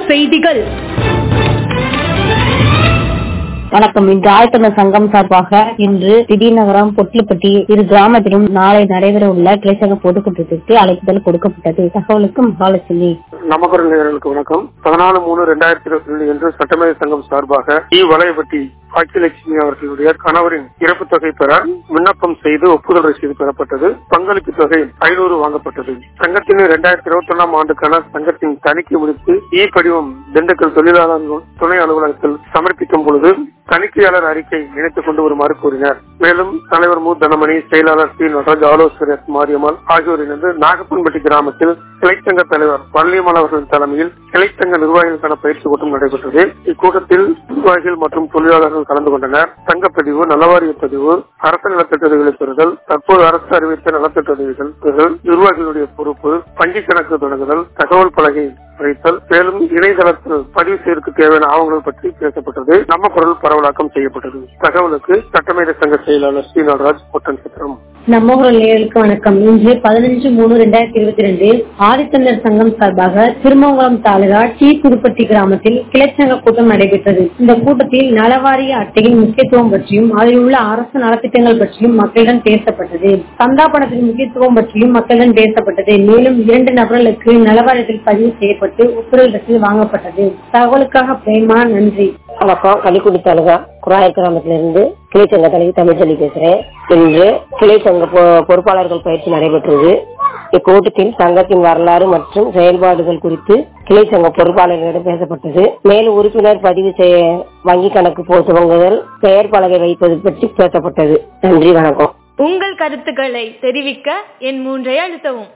செய்திகள் வணக்கம் இன்று ஆயத்தன சங்கம் சார்பாக இன்று திடீர்நகரம் பொட்லப்பட்டி இரு கிராமத்திலும் நாளை நடைபெற உள்ள கிளைச்சங்க பொதுக்கூட்டத்திற்கு அழைப்புதல் கொடுக்கப்பட்டது தகவலுக்கு மகாலட்சுமி நமக்குரல் நேயர்களுக்கு வணக்கம் பதினாலு மூணு ரெண்டாயிரத்தி இருபத்தி ரெண்டு என்று சட்டமேதை சங்கம் சார்பாக இ வளையப்பட்டி பாக்கியலட்சுமி அவர்களுடைய கணவரின் இறப்பு தொகை பெற விண்ணப்பம் செய்து ஒப்புதல் ரசீது பெறப்பட்டது பங்களிப்பு தொகை ஐநூறு வாங்கப்பட்டது சங்கத்தின் இரண்டாயிரத்தி இருபத்தி ஒன்றாம் ஆண்டுக்கான சங்கத்தின் தணிக்கை முடித்து இ படிவம் திண்டுக்கல் தொழிலாளர் துணை அலுவலகத்தில் சமர்ப்பிக்கும் பொழுது தணிக்கையாளர் அறிக்கை இணைத்துக் கொண்டு வருமாறு கூறினார் மேலும் தலைவர் மு தனமணி செயலாளர் சி நடராஜ் ஆலோசகர் மாரியம்மாள் ஆகியோர் இணைந்து நாகப்பன்பட்டி கிராமத்தில் கிளைச்சங்க தலைவர் பழனியம்மாள் அவர்களின் தலைமையில் கிளைச்சங்க நிர்வாகிகளுக்கான பயிற்சி கூட்டம் நடைபெற்றது இக்கூட்டத்தில் நிர்வாகிகள் மற்றும் தொழிலாளர்கள் கலந்து கொண்டனர் தங்கப்பதிவு நலவாரிய பதிவு அரசு நலத்திட்டங்களை பெறுதல் தற்போது அரசு அறிவித்த நலத்திட்டங்கள் பெறுதல் நிர்வாகிகளுடைய பொறுப்பு வங்கி கணக்கு தொடங்குதல் தகவல் பலகை வைத்தல் மேலும் இணையதளத்தில் பதிவு செய்வதற்கு தேவையான ஆவணங்கள் பற்றி பேசப்பட்டது நம்ம குரல் பரவலாக்கம் செய்யப்பட்டது தகவலுக்கு சட்டமேதை சங்க செயலாளர் ஸ்ரீ நடராஜ் பொட்டன் சத்திரம் நம்ம ஊர் நேயர்களுக்கு வணக்கம் இன்று பதினஞ்சு மூணு ரெண்டாயிரத்தி இருபத்தி ரெண்டு ஆதித்தந்தர் சங்கம் சார்பாக திருமங்கலம் தாலுகா டி புதுப்பட்டி கிராமத்தில் கிளைச்சங்க கூட்டம் நடைபெற்றது இந்த கூட்டத்தில் நலவாரிய அட்டையின் முக்கியத்துவம் பற்றியும் அதில் உள்ள அரசு நலத்திட்டங்கள் பற்றியும் மக்களிடம் பேசப்பட்டது சந்தா பணத்தின் முக்கியத்துவம் பற்றியும் மக்களிடம் பேசப்பட்டது மேலும் இரண்டு நபர்களுக்கு நலவாரியத்தில் பதிவு செய்யப்பட்டு ஒப்புதல் ரசீது வாங்கப்பட்டது தகவலுக்காக பிரேமா நன்றி வணக்கம் கள்ளிக்குடி தாலுகா குராயர் கிராமத்திலிருந்து கிளை சங்க தலைவி தமிழ்ச்செல்வி பேசுறேன் இன்று கிளை சங்க பொ- பொறுப்பாளர்கள் பயிற்சி நடைபெற்றது இக்கூட்டத்தில் சங்கத்தின் வரலாறு மற்றும் செயல்பாடுகள் குறித்து கிளை சங்க பொறுப்பாளர்களிடம் பேசப்பட்டது மேலும் உறுப்பினர் பதிவு செய்ய வங்கி கணக்கு போ துவங்குதல் பெயர் பலகை வைப்பது பற்றி பேசப்பட்டது நன்றி வணக்கம் உங்கள் கருத்துக்களை தெரிவிக்க என் மூன்றை அழுத்தவும்